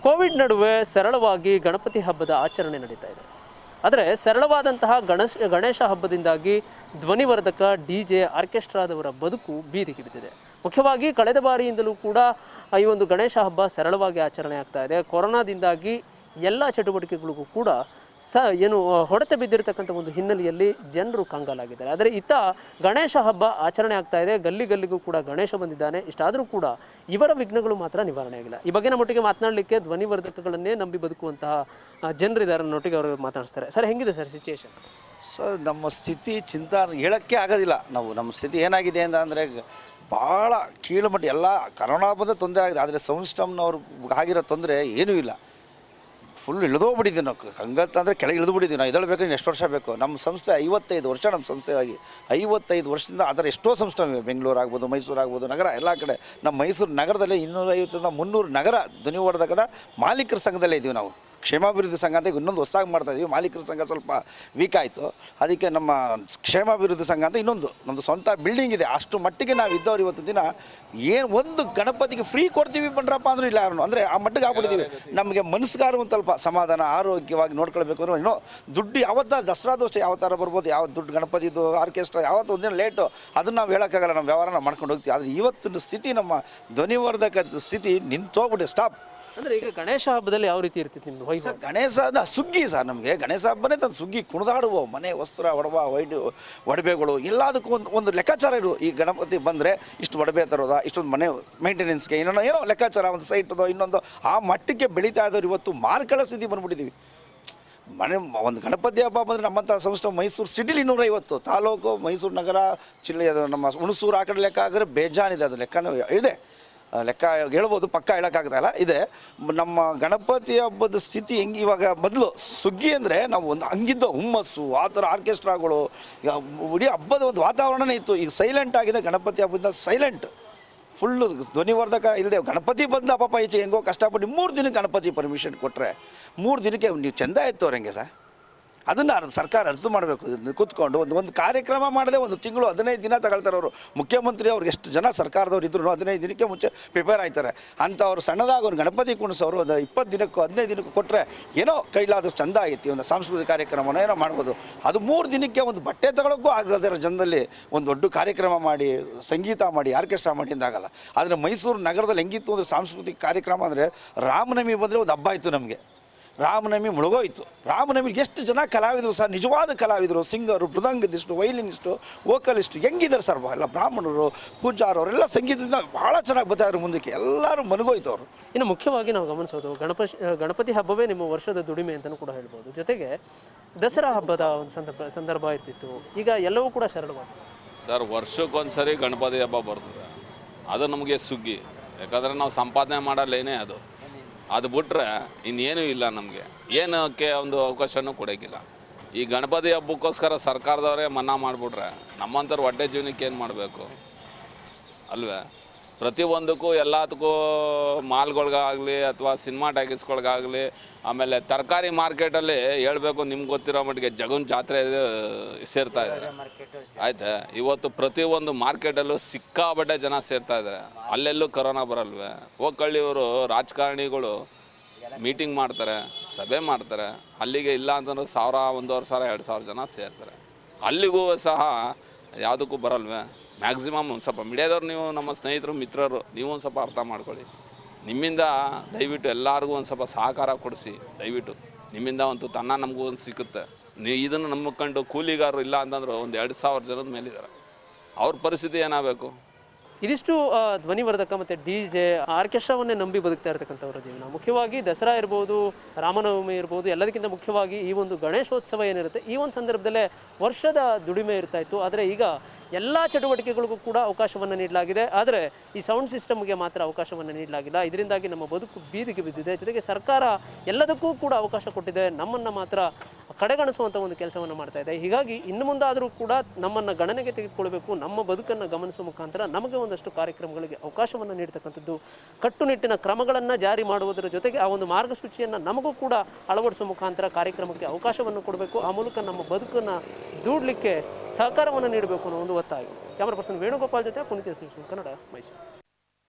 Covid ನಡುವೆ ಸರಳವಾಗಿ ಗಣಪತಿ ಹಬ್ಬದ ಆಚರಣೆ ನಡೀತಾ ಇದೆ ಆದರೆ ಸರಳವಾದಂತಹ ಗಣೇಶ ಗಣೇಶ ಹಬ್ಬದಿಂದಾಗಿ ಧ್ವನಿವರ್ಧಕ ಡಿ ಜೆ ಆರ್ಕೆಸ್ಟ್ರಾದವರ ಬದುಕು ಬೀದಿಗಿಡಿದಿದೆ ಮುಖ್ಯವಾಗಿ ಕಳೆದ ಬಾರಿಯಿಂದಲೂ ಕೂಡ ಈ ಒಂದು ಗಣೇಶ ಹಬ್ಬ ಸರಳವಾಗಿ ಆಚರಣೆ ಆಗ್ತಾ ಇದೆ ಕೊರೋನಾದಿಂದಾಗಿ ಎಲ್ಲ ಚಟುವಟಿಕೆಗಳಿಗೂ ಕೂಡ ಸ ಏನು ಆ, ಹೊಡೆತ ಬಿದ್ದಿರತಕ್ಕಂಥ ಒಂದು ಹಿನ್ನೆಲೆಯಲ್ಲಿ ಜನರು ಕಂಗಾಲಾಗಿದ್ದಾರೆ ಆದರೆ ಇತ್ತ ಗಣೇಶ ಹಬ್ಬ ಆಚರಣೆ ಆಗ್ತಾ ಇದೆ ಗಲ್ಲಿ ಗಲ್ಲಿಗೂ ಕೂಡ ಗಣೇಶ ಬಂದಿದ್ದಾನೆ ಇಷ್ಟಾದರೂ ಕೂಡ ಇವರ ವಿಘ್ನಗಳು ಮಾತ್ರ ನಿವಾರಣೆ ಆಗಿಲ್ಲ ಈ ಬಗ್ಗೆ ನಮ್ಮೊಟ್ಟಿಗೆ ಮಾತನಾಡಲಿಕ್ಕೆ ಧ್ವನಿವರ್ಧಕಗಳನ್ನೇ ನಂಬಿ ಬದುಕುವಂತಹ ಆ, ಜನರಿದ್ದಾರೆ ನನ್ನೊಟ್ಟಿಗೆ ಅವರು ಮಾತಾಡಿಸ್ತಾರೆ ಸರ್ ಹೆಂಗಿದೆ ಸರ್ ಸಿಚುಯೇಷನ್ ಸರ್ ನಮ್ಮ ಸ್ಥಿತಿ ಚಿಂತಾ ಹೇಳೋಕ್ಕೆ ಆಗೋದಿಲ್ಲ ನಾವು ನಮ್ಮ ಸ್ಥಿತಿ ಏನಾಗಿದೆ ಅಂತ ಅಂದರೆ ಭಾಳ ಕೀಳುಮಟ್ಟ ಎಲ್ಲ ಕರೋನಾ ಬಂದ ತೊಂದರೆ ಆಗಿದೆ ಆದರೆ ಸೌಂಡ್ ಸಿಸ್ಟಮ್ನವ್ರು ಆಗಿರೋ ತೊಂದರೆ ಏನೂ ಇಲ್ಲ ಫುಲ್ ಇಳಿದೋಗ್ಬಿಟ್ಟಿದ್ದೀವಿ ನಾವು ಹಂಗತ್ತ ಅಂದರೆ ಕೆಳಗೆ ಇಳಿದುಬಿಟ್ಟಿದ್ದೀವಿ ನಾವು ಎದ್ದೇಳಬೇಕಾದ್ರೆ ಎಷ್ಟು ವರ್ಷ ಬೇಕು ನಮ್ಮ ಸಂಸ್ಥೆ ಐವತ್ತೈದು ವರ್ಷ ನಮ್ಮ ಸಂಸ್ಥೆಯಾಗಿ ಐವತ್ತೈದು ವರ್ಷದಿಂದ ಅದರ ಎಷ್ಟೋ ಸಂಸ್ಥೆ ಇವೆ ಬೆಂಗಳೂರು ಆಗ್ಬೋದು ಮೈಸೂರು ಆಗ್ಬೋದು ನಗರ ಎಲ್ಲ ಕಡೆ ನಮ್ಮ ಮೈಸೂರು ನಗರದಲ್ಲಿ ಇನ್ನೂರೈವತ್ತರಿಂದ ಮುನ್ನೂರು ನಗರ ಧ್ವನಿವರ್ಧಕದ ಮಾಲೀಕರ ಸಂಘದಲ್ಲೇ ಇದ್ದೀವಿ ನಾವು ಕ್ಷೇಮಾಭಿವೃದ್ಧಿ ಸಂಘ ಅಂತ ಈಗ ಇನ್ನೊಂದು ಹೊಸದಾಗಿ ಮಾಡ್ತಾ ಇದೀವಿ ಮಾಲೀಕರ ಸಂಘ ಸ್ವಲ್ಪ ವೀಕ್ ಆಯಿತು ಅದಕ್ಕೆ ನಮ್ಮ ಕ್ಷೇಮಾಭಿವೃದ್ಧಿ ಸಂಘ ಅಂತ ಇನ್ನೊಂದು ನಮ್ಮದು ಸ್ವಂತ ಬಿಲ್ಡಿಂಗ್ ಇದೆ ಅಷ್ಟು ಮಟ್ಟಿಗೆ ನಾವು ಇದ್ದವ್ರು ಇವತ್ತು ದಿನ ಏನು ಒಂದು ಗಣಪತಿಗೆ ಫ್ರೀ ಕೊಡ್ತೀವಿ ಬನ್ರಪ್ಪ ಅಂದ್ರೂ ಇಲ್ಲ ಯಾರು ಅಂದರೆ ಆ ಮಟ್ಟಿಗೆ ಆಗ್ಬಿಟ್ಟಿದ್ದೀವಿ ನಮಗೆ ಮನಸ್ಸುಗಾರು ಒಂದು ಸ್ವಲ್ಪ ಸಮಾಧಾನ ಆರೋಗ್ಯವಾಗಿ ನೋಡ್ಕೊಳ್ಬೇಕು ಅಂದ್ರೆ ಇನ್ನೂ ದುಡ್ಡು ಯಾವತ್ತ ದಸರಾದಷ್ಟು ಯಾವ ಥರ ಬರ್ಬೋದು ಯಾವ ದುಡ್ಡು ಗಣಪತಿದು ಆರ್ಕೆಸ್ಟ್ರಾ ಯಾವತ್ತು ಒಂದಿನ ಲೇಟು ಅದನ್ನು ನಾವು ಹೇಳೋಕ್ಕಾಗಲ್ಲ ನಮ್ಮ ವ್ಯವಹಾರ ನಾವು ಮಾಡ್ಕೊಂಡು ಹೋಗ್ತೀವಿ ಆದರೆ ಇವತ್ತಿನ ಸ್ಥಿತಿ ನಮ್ಮ ಧ್ವನಿವರ್ಧಕದ ಸ್ಥಿತಿ ನಿಂತೋಗ್ಬಿಟ್ಟೆ ಸ್ಟಾಪ್ ಅಂದರೆ ಈಗ ಗಣೇಶ ಹಬ್ಬದಲ್ಲಿ ಯಾವ ರೀತಿ ಇರ್ತಿತ್ತು ನಿಮ್ಮದು ವೈಭವ ಸರ್ ಗಣೇಶನ ಸುಗ್ಗಿ ಸರ್ ನಮಗೆ ಗಣೇಶ ಹಬ್ಬನೇ ತಂದು ಸುಗ್ಗಿ ಕುಣಿದಾಡುವ ಮನೆ ವಸ್ತ್ರ ಒಡವ ವೈಡು ಒಡವೆಗಳು ಎಲ್ಲದಕ್ಕೂ ಒಂದು ಒಂದು ಲೆಕ್ಕಾಚಾರ ಇರು ಈ ಗಣಪತಿ ಬಂದರೆ ಇಷ್ಟು ಒಡವೆ ತರೋದ ಇಷ್ಟೊಂದು ಮನೆ ಮೇಂಟೆನೆನ್ಸ್ಗೆ ಇನ್ನೊಂದು ಏನೋ ಲೆಕ್ಕಾಚಾರ ಒಂದು ಸೈಟ್ದೋ ಇನ್ನೊಂದು ಆ ಮಟ್ಟಕ್ಕೆ ಬೆಳೀತಾ ಇದ್ದವ್ರು ಇವತ್ತು ಮಾರ್ಕಳ ಸ್ಥಿತಿ ಬಂದ್ಬಿಟ್ಟಿದ್ದೀವಿ ಮನೆ ಒಂದು ಗಣಪತಿ ಹಬ್ಬ ಬಂದರೆ ನಮ್ಮಂಥ ಸಂಸ್ಥೆ ಮೈಸೂರು ಸಿಟಿಲಿ ಇನ್ನೂರೈವತ್ತು ತಾಲೂಕು ಮೈಸೂರು ನಗರ ಜಿಲ್ಲೆ ಅದು ನಮ್ಮ ಹುಣಸೂರು ಆ ಕಡೆ ಲೆಕ್ಕ ಹಾಕಿದ್ರೆ ಬೇಜಾನಿದೆ ಅದು ಲೆಕ್ಕನೂ ಇದೆ ಆ, ಲೆಕ್ಕ ಹೇಳ್ಬೋದು ಪಕ್ಕ ಹೇಳೋಕ್ಕಾಗ್ತಾಯಿಲ್ಲ ಇದೆ ಮ್- ನಮ್ಮ ಗಣಪತಿ ಹಬ್ಬದ ಸ್ಥಿತಿ ಹೆಂಗೆ ಇವಾಗ ಮೊದಲು ಸುಗ್ಗಿ ಅಂದರೆ ನಾವು ಒಂದು ಹಂಗಿದ್ದ ಹುಮ್ಮಸ್ಸು ಆ ಥರ ಆರ್ಕೆಸ್ಟ್ರಾಗಳು ಈಗ ಇಡೀ ಹಬ್ಬದ ಒಂದು ವಾತಾವರಣನೇ ಇತ್ತು ಈಗ ಸೈಲೆಂಟ್ ಆಗಿದೆ ಗಣಪತಿ ಹಬ್ಬದಿಂದ ಸೈಲೆಂಟ್ ಫುಲ್ಲು ಧ್ವನಿವರ್ಧಕ ಇಲ್ಲದೆ ಗಣಪತಿ ಬಂದ ಪಾಪ ಈಚೆ ಹೆಂಗೋ ಕಷ್ಟಪಟ್ಟು ಮೂರು ದಿನಕ್ಕೆ ಗಣಪತಿ ಪರ್ಮಿಷನ್ ಕೊಟ್ಟರೆ ಮೂರು ದಿನಕ್ಕೆ ನೀವು ಚೆಂದ ಎತ್ತವ್ರು ಹೆಂಗೆ ಸರ್ ಅದನ್ನು ಸರ್ಕಾರ ಅರ್ಥ ಮಾಡಬೇಕು ಕೂತ್ಕೊಂಡು ಒಂದು ಒಂದು ಕಾರ್ಯಕ್ರಮ ಮಾಡದೆ ಒಂದು ತಿಂಗಳು ಹದಿನೈದು ದಿನ ತಗೊಳ್ತಾರೆ ಅವರು ಮುಖ್ಯಮಂತ್ರಿ ಅವ್ರಿಗೆ ಎಷ್ಟು ಜನ ಸರ್ಕಾರದವ್ರು ಇದ್ರು ಹದಿನೈದು ದಿನಕ್ಕೆ ಮುಂಚೆ ಪ್ರಿಪೇರ್ ಆಯ್ತಾರೆ ಅಂಥವ್ರು ಸಣ್ಣದಾಗಿ ಒಂದು ಗಣಪತಿ ಕುಣಿಸೋರು ಒಂದು ಇಪ್ಪತ್ತು ದಿನಕ್ಕೂ ಹದಿನೈದು ದಿನಕ್ಕೂ ಕೊಟ್ಟರೆ ಏನೋ ಕೈಲಾದಷ್ಟು ಚಂದ ಆಗೈತಿ ಒಂದು ಸಾಂಸ್ಕೃತಿಕ ಕಾರ್ಯಕ್ರಮನೋ ಏನೋ ಮಾಡ್ಬೋದು ಅದು ಮೂರು ದಿನಕ್ಕೆ ಒಂದು ಬಟ್ಟೆ ತಗೊಳ್ಳೋಕ್ಕೂ ಆಗದಿರೋ ಜನದಲ್ಲಿ ಒಂದು ದೊಡ್ಡ ಕಾರ್ಯಕ್ರಮ ಮಾಡಿ ಸಂಗೀತ ಮಾಡಿ ಆರ್ಕೆಸ್ಟ್ರಾ ಮಾಡಿ ಅಂದಾಗಲ್ಲ ಆದರೆ ಮೈಸೂರು ನಗರದಲ್ಲಿ ಹೆಂಗಿತ್ತು ಅಂದರೆ ಸಾಂಸ್ಕೃತಿಕ ಕಾರ್ಯಕ್ರಮ ಅಂದರೆ ರಾಮನವಮಿ ಬಂದರೆ ಒಂದು ಹಬ್ಬ ಆಯಿತು ನಮಗೆ ರಾಮನವಮಿ ಮುಳುಗೋಯ್ತು ರಾಮನವಮಿಗೆ ಎಷ್ಟು ಜನ ಕಲಾವಿದರು ಸರ್ ನಿಜವಾದ ಕಲಾವಿದರು ಸಿಂಗರು ಮೃದಂಗದಿಷ್ಟು ವೈಲಿನಿಸ್ಟು ವೋಕಲಿಸ್ಟು ಹೆಂಗಿದ್ದಾರೆ ಸರ್ ಎಲ್ಲ ಬ್ರಾಹ್ಮಣರು ಪೂಜಾರು ಅವರೆಲ್ಲ ಸಂಗೀತದಿಂದ ಭಾಳ ಚೆನ್ನಾಗಿ ಬರ್ತಾಯಿದ್ರು ಮುಂದಕ್ಕೆ ಎಲ್ಲರೂ ಮನಗೋಯ್ತು ಅವರು ಇನ್ನು ಮುಖ್ಯವಾಗಿ ನಾವು ಗಮನಿಸೋದು ಗಣಪತಿ ಗಣಪತಿ ಹಬ್ಬವೇ ನಿಮ್ಮ ವರ್ಷದ ದುಡಿಮೆ ಅಂತಲೂ ಕೂಡ ಹೇಳ್ಬೋದು ಜೊತೆಗೆ ದಸರಾ ಹಬ್ಬದ ಒಂದು ಸಂದರ್ಭ ಸಂದರ್ಭ ಇರ್ತಿತ್ತು ಈಗ ಎಲ್ಲವೂ ಕೂಡ ಸರಳವಾಗಿದೆ ಸರ್ ವರ್ಷಕ್ಕೊಂದ್ಸರಿ ಗಣಪತಿ ಹಬ್ಬ ಬರ್ತದೆ ಅದು ನಮಗೆ ಸುಗ್ಗಿ ಯಾಕಂದರೆ ನಾವು ಸಂಪಾದನೆ ಮಾಡಲ್ಲೇನೇ ಅದು ಅದು ಬಿಟ್ರೆ ಇನ್ನೇನೂ ಇಲ್ಲ ನಮಗೆ ಏನಕ್ಕೆ ಒಂದು ಅವಕಾಶನೂ ಕೊಡೋಕ್ಕಿಲ್ಲ ಈ ಗಣಪತಿ ಹಬ್ಬಕ್ಕೋಸ್ಕರ ಸರ್ಕಾರದವರೇ ಮನ್ನಾ ಮಾಡಿಬಿಟ್ರೆ ನಮ್ಮಂಥವ್ರು ಹೊಟ್ಟೆ ಜೀವನಕ್ಕೆ ಏನು ಮಾಡಬೇಕು ಅಲ್ವೇ ಪ್ರತಿಯೊಂದಕ್ಕೂ ಎಲ್ಲದಕ್ಕೂ ಮಾಲ್ಗಳ್ಗಾಗಲಿ ಅಥವಾ ಸಿನಿಮಾ ಟ್ಯಾಕಿಸ್ಗಳ್ಗಾಗಲಿ ಆಮೇಲೆ ತರಕಾರಿ ಮಾರ್ಕೆಟಲ್ಲಿ ಹೇಳ್ಬೇಕು ನಿಮ್ಗೆ ಗೊತ್ತಿರೋ ಮಟ್ಟಿಗೆ ಜಗನ್ ಜಾತ್ರೆ ಇದು ಸೇರ್ತಾ ಇದ್ದಾರೆ ಆಯ್ತಾ ಇವತ್ತು ಪ್ರತಿಯೊಂದು ಮಾರ್ಕೆಟಲ್ಲೂ ಸಿಕ್ಕಾಬಟ್ಟೆ ಜನ ಸೇರ್ತಾ ಇದ್ದಾರೆ ಅಲ್ಲೆಲ್ಲೂ ಕರೋನಾ ಬರಲ್ವೇ ಹೋಗ್ಕಳ್ಳಿಯವರು ರಾಜಕಾರಣಿಗಳು ಮೀಟಿಂಗ್ ಮಾಡ್ತಾರೆ ಸಭೆ ಮಾಡ್ತಾರೆ ಅಲ್ಲಿಗೆ ಇಲ್ಲ ಅಂತಂದ್ರೆ ಸಾವಿರ ಒಂದೂವರೆ ಸಾವಿರ ಎರಡು ಸಾವಿರ ಜನ ಸೇರ್ತಾರೆ ಅಲ್ಲಿಗೂ ಸಹ ಯಾವುದಕ್ಕೂ ಬರಲ್ವೇ ಮ್ಯಾಕ್ಸಿಮಮ್ ಒಂದು ಸ್ವಲ್ಪ ಮೀಡಿಯಾದವ್ರು ನೀವು ನಮ್ಮ ಸ್ನೇಹಿತರು ಮಿತ್ರರು ನೀವು ಒಂದು ಸ್ವಲ್ಪ ಅರ್ಥ ಮಾಡ್ಕೊಳ್ಳಿ ನಿಮ್ಮಿಂದ ದಯವಿಟ್ಟು ಎಲ್ಲರಿಗೂ ಒಂದು ಸ್ವಲ್ಪ ಸಹಕಾರ ಕೊಡಿಸಿ ದಯವಿಟ್ಟು ನಿಮ್ಮಿಂದ ಒಂದು ತನ್ನ ನಮಗೂ ಒಂದು ಸಿಕ್ಕುತ್ತೆ ನೀ ಇದನ್ನು ನಂಬಿಕೊಂಡು ಕೂಲಿಗಾರರು ಇಲ್ಲ ಅಂತಂದ್ರೆ ಒಂದು ಎರಡು ಸಾವಿರ ಜನದ ಮೇಲಿದ್ದಾರೆ ಅವ್ರ ಪರಿಸ್ಥಿತಿ ಏನಾಗಬೇಕು ಇದಿಷ್ಟು ಆ, ಧ್ವನಿವರ್ಧಕ ಮತ್ತು ಡಿ ಜೆ ಆರ್ಕೆಸ್ಟ್ರಾವನ್ನೇ ನಂಬಿ ಬದುಕ್ತಾ ಇರತಕ್ಕಂಥವರ ಜೀವನ ಮುಖ್ಯವಾಗಿ ದಸರಾ ಇರ್ಬೋದು ರಾಮನವಮಿ ಇರ್ಬೋದು ಎಲ್ಲದಕ್ಕಿಂತ ಮುಖ್ಯವಾಗಿ ಈ ಒಂದು ಗಣೇಶೋತ್ಸವ ಏನಿರುತ್ತೆ ಈ ಒಂದು ಸಂದರ್ಭದಲ್ಲೇ ವರ್ಷದ ದುಡಿಮೆ ಇರ್ತಾ ಇತ್ತು ಆದರೆ ಈಗ ಎಲ್ಲ ಚಟುವಟಿಕೆಗಳಿಗೂ ಕೂಡ ಅವಕಾಶವನ್ನು ನೀಡಲಾಗಿದೆ ಆದರೆ ಈ ಸೌಂಡ್ ಸಿಸ್ಟಮ್ಗೆ ಮಾತ್ರ ಅವಕಾಶವನ್ನು ನೀಡಲಾಗಿಲ್ಲ ಇದರಿಂದಾಗಿ ನಮ್ಮ ಬದುಕು ಬೀದಿಗೆ ಬಿದ್ದಿದೆ ಜೊತೆಗೆ ಸರ್ಕಾರ ಎಲ್ಲದಕ್ಕೂ ಕೂಡ ಅವಕಾಶ ಕೊಟ್ಟಿದೆ ನಮ್ಮನ್ನು ಮಾತ್ರ ಕಡೆಗಣಿಸುವಂಥ ಒಂದು ಕೆಲಸವನ್ನು ಮಾಡ್ತಾ ಇದೆ ಹೀಗಾಗಿ ಇನ್ನು ಮುಂದಾದರೂ ಕೂಡ ನಮ್ಮನ್ನು ಗಣನೆಗೆ ತೆಗೆದುಕೊಳ್ಬೇಕು ನಮ್ಮ ಬದುಕನ್ನು ಗಮನಿಸುವ ಮುಖಾಂತರ ನಮಗೆ ಒಂದಷ್ಟು ಕಾರ್ಯಕ್ರಮಗಳಿಗೆ ಅವಕಾಶವನ್ನು ನೀಡ್ತಕ್ಕಂಥದ್ದು ಕಟ್ಟುನಿಟ್ಟಿನ ಕ್ರಮಗಳನ್ನು ಜಾರಿ ಮಾಡುವುದರ ಜೊತೆಗೆ ಆ ಒಂದು ಮಾರ್ಗಸೂಚಿಯನ್ನು ನಮಗೂ ಕೂಡ ಅಳವಡಿಸುವ ಮುಖಾಂತರ ಕಾರ್ಯಕ್ರಮಕ್ಕೆ ಅವಕಾಶವನ್ನು ಕೊಡಬೇಕು ಆ ಮೂಲಕ ನಮ್ಮ ಬದುಕನ್ನು ದೂಡಲಿಕ್ಕೆ ಸಹಕಾರವನ್ನು ನೀಡಬೇಕು ಅನ್ನೋ ಒಂದು ಒತ್ತಾಯ ಕ್ಯಾಮರಾ ಪರ್ಸನ್ ವೇಣುಗೋಪಾಲ್ ಜೊತೆ ಪುನೀತ್ ಎಸ್ ನ್ಯೂಸ್ ಕನ್ನಡ ಮೈಸೂರು